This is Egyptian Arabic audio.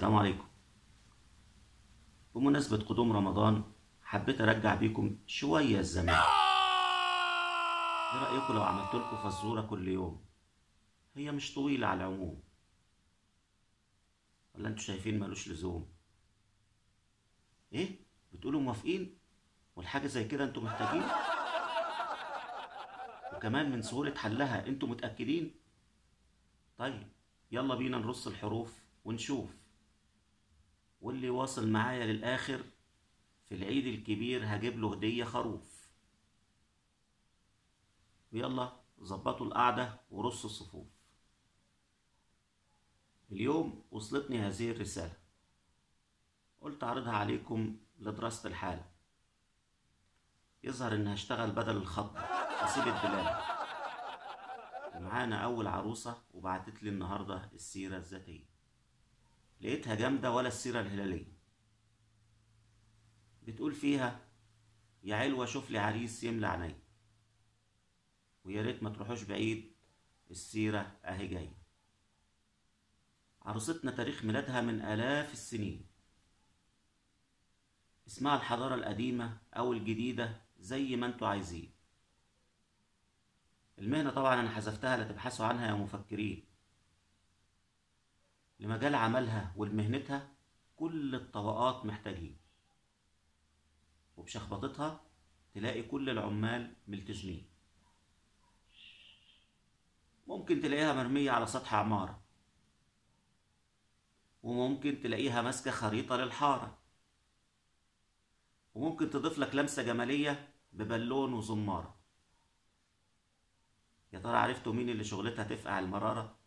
السلام عليكم بمناسبة قدوم رمضان حبيت أرجع بيكم شوية الزمان إيه رأيكم لو عملت لكم فزورة كل يوم هي مش طويلة على العموم ولا انتوا شايفين ملوش لزوم ايه بتقولوا موافقين والحاجة زي كده انتوا محتاجين وكمان من سهولة حلها انتوا متأكدين طيب يلا بينا نرص الحروف ونشوف واللي واصل معايا للآخر في العيد الكبير هجيب له هدية خروف ويلا ظبطوا القعدة ورصوا الصفوف اليوم وصلتني هذه الرسالة قلت أعرضها عليكم لدراسة الحالة يظهر إن هشتغل بدل الخط أسيب الدلالة ومعانا أول عروسة وبعتت لي النهاردة السيرة الذاتية لقيتها جامدة ولا السيرة الهلالية بتقول فيها يا علوة شوف لي عريس يملى عيني ويا ريت ما تروحوش بعيد السيرة أهي جاية عروستنا تاريخ ميلادها من آلاف السنين اسمها الحضارة القديمة أو الجديدة زي ما انتوا عايزين المهنة طبعا أنا حذفتها لا تبحثوا عنها يا مفكرين لمجال عملها ولمهنتها كل الطبقات محتاجين وبشخبطتها تلاقي كل العمال ملتزمين ممكن تلاقيها مرمية على سطح عمارة وممكن تلاقيها ماسكة خريطة للحارة وممكن تضيف لك لمسة جمالية ببالون وزمارة يا ترى عرفتوا مين اللي شغلتها تفقع المرارة